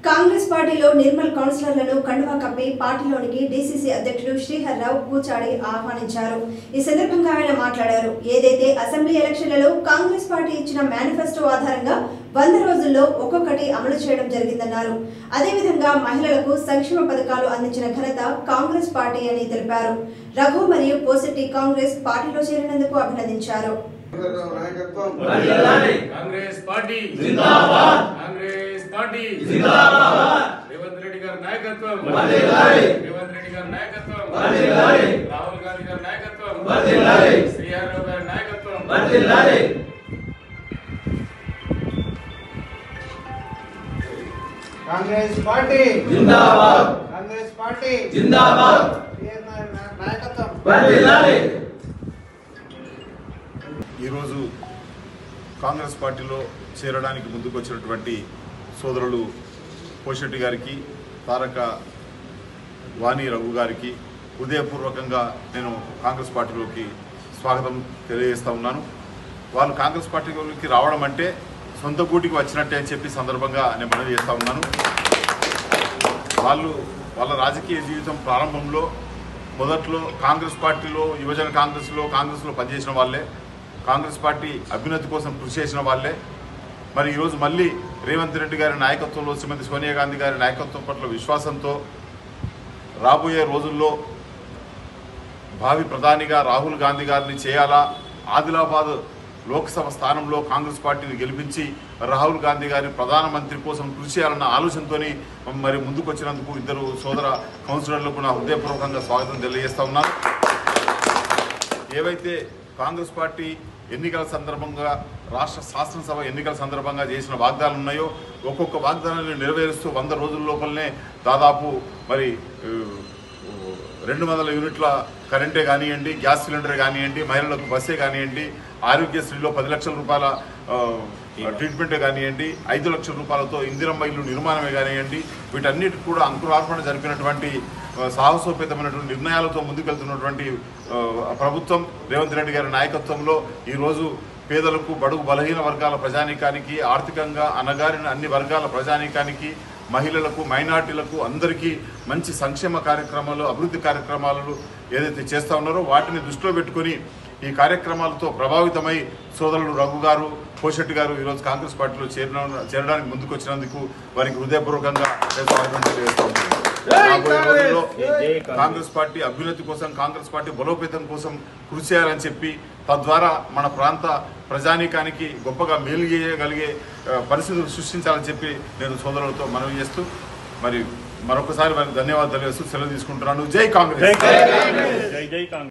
కాంగ్రెస్ పార్టీలో నిర్మల్ కౌన్సిలర్లను కండువా కప్పి పార్టీలోనికి డీసీసీ అధ్యక్షుడు శ్రీహర్రావు కూచాడి ఆహ్వానించారు ఈ సందర్భంగా ఆయన మాట్లాడారు ఏదైతే అసెంబ్లీ ఎలక్షన్లలో కాంగ్రెస్ పార్టీ ఇచ్చిన మేనిఫెస్టో ఆధారంగా వంద రోజుల్లో ఒక్కొక్కటి అమలు చేయడం జరిగిందన్నారు అదేవిధంగా మహిళలకు సంక్షేమ పథకాలు అందించిన ఘనత కాంగ్రెస్ పార్టీ అని తెలిపారు రఘు మరియు పోసెట్టి కాంగ్రెస్ పార్టీలో చేరినందుకు అభినందించారు నాయకత్వం కాంగ్రెస్ పార్టీ జిందాబాద్ కాంగ్రెస్ పార్టీ జిందాబాద్ రేవంత్ రెడ్డి గారి నాయకత్వం వర్ధిల్లాలి. రేవంత్ రెడ్డి గారి నాయకత్వం వర్ధిల్లాలి. రాహుల్ గాంధీ గారి నాయకత్వం వర్ధిల్లాలి. శ్రీహరిరావు గారి నాయకత్వం వర్ధిల్లాలి కాంగ్రెస్ పార్టీ జిందాబాద్ కాంగ్రెస్ పార్టీ జిందాబాద్ సిఎన్ నా- నాయకత్వం వర్ధిల్లాలి ఈరోజు కాంగ్రెస్ పార్టీలో చేరడానికి ముందుకు వచ్చినటువంటి సోదరులు పోషెట్టి గారికి తారక వాణి రఘు గారికి హృదయపూర్వకంగా నేను కాంగ్రెస్ పార్టీలోకి స్వాగతం తెలియజేస్తా ఉన్నాను వాళ్ళు కాంగ్రెస్ పార్టీలోకి రావడం అంటే సొంత గూటికి వచ్చినట్టే అని చెప్పి సందర్భంగా నేను మనవి చేస్తా ఉన్నాను వాళ్ళు వాళ్ళ రాజకీయ జీవితం ప్రారంభంలో మొదట్లో కాంగ్రెస్ పార్టీలో యువజన కాంగ్రెస్లో కాంగ్రెస్లో పనిచేసిన వాళ్ళే కాంగ్రెస్ పార్టీ అభ్యున్నతి కోసం కృషి చేసిన వాళ్ళే మరి ఈరోజు మళ్ళీ రేవంత్ రెడ్డి గారి నాయకత్వంలో శ్రీమతి సోనియా గాంధీ గారి నాయకత్వం పట్ల విశ్వాసంతో రాబోయే రోజుల్లో భావి ప్రధానిగా రాహుల్ గాంధీ గారిని చేయాలా ఆదిలాబాద్ లోక్సభ స్థానంలో కాంగ్రెస్ పార్టీని గెలిపించి రాహుల్ గాంధీ గారిని ప్రధానమంత్రి కోసం కృషి చేయాలన్న ఆలోచనతోని మరి ముందుకు వచ్చినందుకు ఇద్దరు సోదర కౌన్సిలర్లకు నా హృదయపూర్వకంగా స్వాగతం తెలియజేస్తా ఉన్నాను ఏవైతే కాంగ్రెస్ పార్టీ ఎన్నికల సందర్భంగా రాష్ట్ర శాసనసభ ఎన్నికల సందర్భంగా చేసిన వాగ్దానాలు ఉన్నాయో ఒక్కొక్క వాగ్దానాన్ని నెరవేరుస్తూ వంద రోజుల లోపలనే దాదాపు మరి ఆ, రెండు వందల యూనిట్ల కరెంటే కానివ్వండి గ్యాస్ సిలిండర్ కానివ్వండి మహిళలకు బస్సే కానివ్వండి ఆరోగ్యశ్రీలో పది లక్షల రూపాయల ఆ, ట్రీట్మెంటే కానివ్వండి ఐదు లక్షల రూపాయలతో ఇందిరమ్మ ఇల్లు నిర్మాణమే కానివ్వండి వీటన్నిటికి కూడా అంకురార్పణ జరిపినటువంటి ఆ, సాహసోపేతమైనటువంటి నిర్ణయాలతో ముందుకెళ్తున్నటువంటి ఆ, ప్రభుత్వం రేవంత్ రెడ్డి గారి నాయకత్వంలో ఈరోజు పేదలకు బడుగు బలహీన వర్గాల ప్రజానీకానికి ఆర్థికంగా అనగారిన అన్ని వర్గాల ప్రజానీకానికి మహిళలకు మైనార్టీలకు అందరికీ మంచి సంక్షేమ కార్యక్రమాలు అభివృద్ధి కార్యక్రమాలు ఏదైతే చేస్తా ఉన్నారో వాటిని దృష్టిలో పెట్టుకొని ఈ కార్యక్రమాలతో ప్రభావితమై సోదరులు రఘు గారు పోషెట్టి గారు ఈరోజు కాంగ్రెస్ పార్టీలో చేరిన చేరడానికి ముందుకు వచ్చినందుకు వారికి హృదయపూర్వకంగా నేను స్వాగతం తెలియజేస్తా ఉన్నాను. రాబోయే రోజుల్లో కాంగ్రెస్ పార్టీ అభ్యున్నతి కోసం కాంగ్రెస్ పార్టీ బలోపేతం కోసం కృషి చేయాలని చెప్పి తద్వారా మన ప్రాంత ప్రజానీకానికి గొప్పగా మేలు చేయగలిగే ఆ, పరిస్థితులు సృష్టించాలని చెప్పి నేను సోదరులతో మనవి చేస్తూ మరి మరొకసారి వారికి ధన్యవాదాలు తెలియజేస్తూ సెలవు తీసుకుంటున్నాను జై కాంగ్రెస్ జై జై కాంగ్రెస్